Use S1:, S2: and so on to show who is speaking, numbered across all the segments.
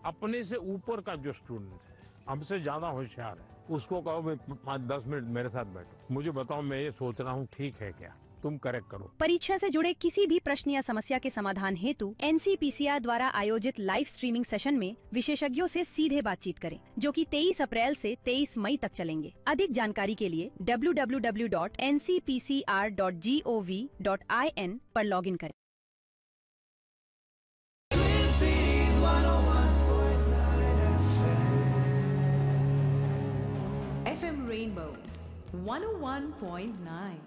S1: अपने से ऊपर का जो स्टूडेंट है हमसे ज्यादा होशियार है उसको कहो भाई पाँच दस मिनट मेरे साथ बैठो मुझे बताओ मैं ये सोच रहा हूँ ठीक है क्या तुम करेक्ट करो
S2: परीक्षा से जुड़े किसी भी प्रश्न या समस्या के समाधान हेतु एनसीपीसीआर द्वारा आयोजित लाइव स्ट्रीमिंग सेशन में विशेषज्ञों से सीधे बातचीत करें जो कि 23 अप्रैल से 23 मई तक चलेंगे अधिक जानकारी के लिए www.ncpcr.gov.in पर लॉगिन करें
S3: FM Rainbow 101.9.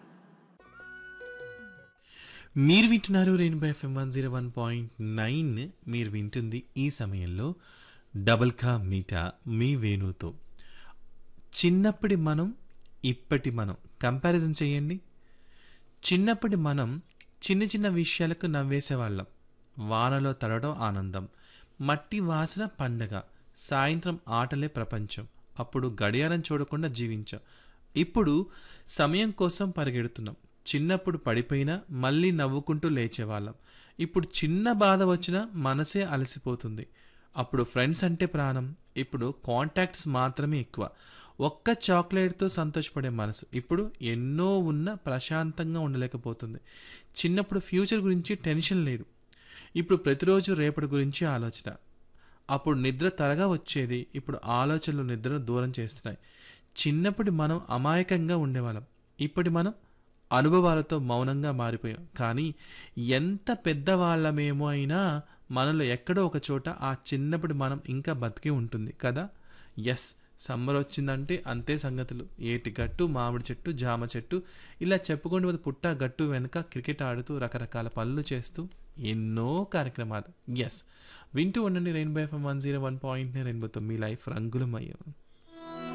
S4: మీరు వింటున్నారు Rainbow FM one zero one point nine మీరు వింటుంది ఈ సమయంలో డబల్ కా మీటా మీ వేణుతో చిన్నప్పటి మనం ఇప్పటి మనం కంపారిజన్ చేయండి చిన్నప్పటి మనం చిన్న చిన్న విషయాలకు నవ్వేసేవాళ్ళం వానలో తడడం ఆనందం మట్టి వాసన పండగ సాయంత్రం ఆటలే ప్రపంచం అప్పుడు గడియారం చూడకుండా జీవించాం ఇప్పుడు సమయం కోసం పరిగెడుతున్నాం చిన్నప్పుడు పడిపోయినా మళ్ళీ నవ్వుకుంటూ లేచేవాళ్ళం ఇప్పుడు చిన్న బాధ వచ్చినా మనసే అలసిపోతుంది అప్పుడు ఫ్రెండ్స్ అంటే ప్రాణం ఇప్పుడు కాంటాక్ట్స్ మాత్రమే ఎక్కువ ఒక్క చాక్లెట్తో సంతోషపడే మనసు ఇప్పుడు ఎన్నో ఉన్న ప్రశాంతంగా ఉండలేకపోతుంది చిన్నప్పుడు ఫ్యూచర్ గురించి టెన్షన్ లేదు ఇప్పుడు ప్రతిరోజు రేపటి గురించి ఆలోచన అప్పుడు నిద్ర త్వరగా వచ్చేది ఇప్పుడు ఆలోచనలు నిద్రను దూరం చేస్తున్నాయి చిన్నప్పటి మనం అమాయకంగా ఉండేవాళ్ళం ఇప్పటి మనం అనుభవాలతో మౌనంగా మారిపోయాం కానీ ఎంత పెద్దవాళ్ళమేమో అయినా మనలో ఎక్కడో ఒక చోట ఆ చిన్నప్పటి మనం ఇంకా బతికి ఉంటుంది కదా ఎస్ సమ్మర్ వచ్చిందంటే అంతే సంగతులు ఏటి గట్టు మామిడి చెట్టు జామ చెట్టు ఇలా చెప్పుకుంటూ పోతే పుట్ట గట్టు వెనుక క్రికెట్ ఆడుతూ రకరకాల పనులు చేస్తూ ఎన్నో కార్యక్రమాలు ఎస్ వింటూ ఉండండి Rainbow FM one zero one point రెయిన్బోతో మీ లైఫ్ రంగులమయ్యాం